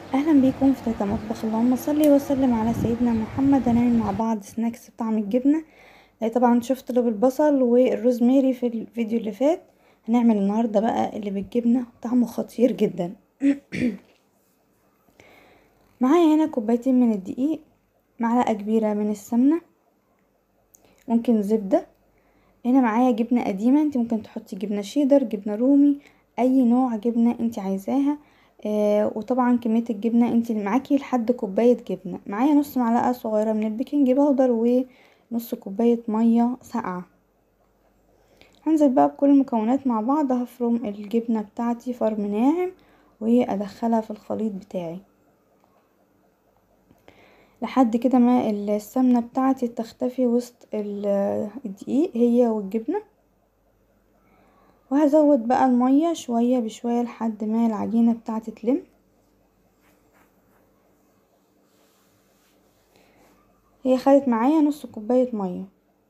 اهلا بيكم في تيتا مطبخ اللهم صلي وسلم على سيدنا محمد هنعمل مع بعض سناكس بطعم الجبنه آه، طبعا شفت له بالبصل والروزماري في الفيديو اللي فات هنعمل النهارده بقى اللي بالجبنه طعمه خطير جدا معايا هنا كوبايتين من الدقيق معلقه كبيره من السمنه ممكن زبده هنا معايا جبنه قديمه انت ممكن تحطي جبنه شيدر جبنه رومي اي نوع جبنه انت عايزاها آه وطبعا كمية الجبنة انت معاكي لحد كوباية جبنة معايا نص معلقة صغيرة من البيكنج باودر ونص كوباية مية ساقعة هنزل بقى بكل المكونات مع بعض هفرم الجبنة بتاعتي فرم ناعم وادخلها في الخليط بتاعي لحد كده ما السمنة بتاعتي تختفي وسط الدقيق هي والجبنة وهزود بقى المية شوية بشوية لحد ما العجينة بتاعتي تلم هي خدت معايا نص كوباية مية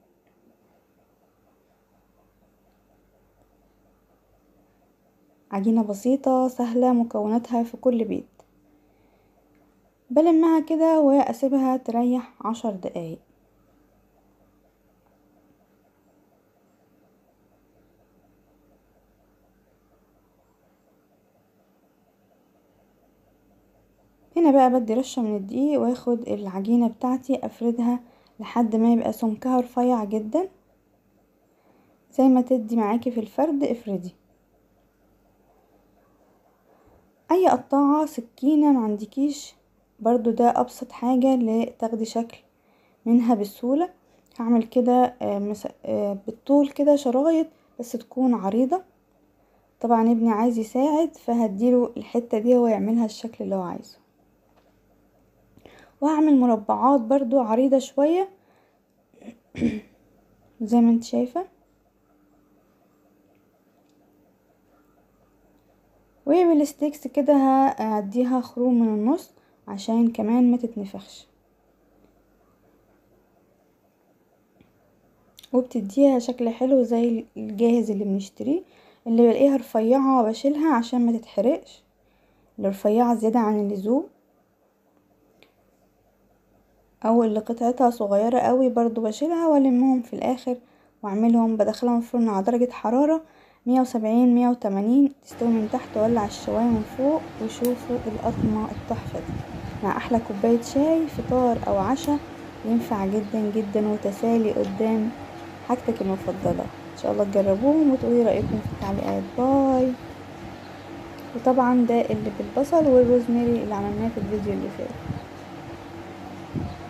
عجينة بسيطة سهلة مكوناتها في كل بيت بلمها كده واسيبها تريح عشر دقايق هنا بقى بدي رشة من الدقيق واخد العجينة بتاعتي افردها لحد ما يبقى سمكها رفيع جدا زي ما تدي معاكي في الفرد افردي اي قطاعة سكينة معندكيش برضو ده ابسط حاجة لتاخدي شكل منها بسهولة هعمل كده بالطول كده شرايط بس تكون عريضة طبعا ابني عايز يساعد فهديله الحتة دي هو يعملها الشكل اللي هو عايزه وهعمل مربعات برضو عريضة شوية زي ما انت شايفة وبالستيكس كده هاديها خروم من النص عشان كمان ما تتنفخش وبتديها شكل حلو زي الجاهز اللي بنشتريه اللي بلاقيها رفيعة بشيلها عشان ما تتحرقش اللي رفيعة زيادة عن اللزوم او اللي قطعتها صغيرة قوي برضو بشيلها والمهم في الاخر واعملهم بدخلهم الفرن على درجة حرارة مية وسبعين مية وتمانين تستوي من تحت ولع الشواية من فوق وشوفوا القطمة التحفة دي مع احلى كوباية شاي فطار او عشاء ينفع جدا جدا وتسالي قدام حاجتك المفضلة ان شاء الله تجربوهم وتقولي رأيكم في التعليقات باي وطبعا ده اللي بالبصل والروزماري اللي عملناه في الفيديو اللي فات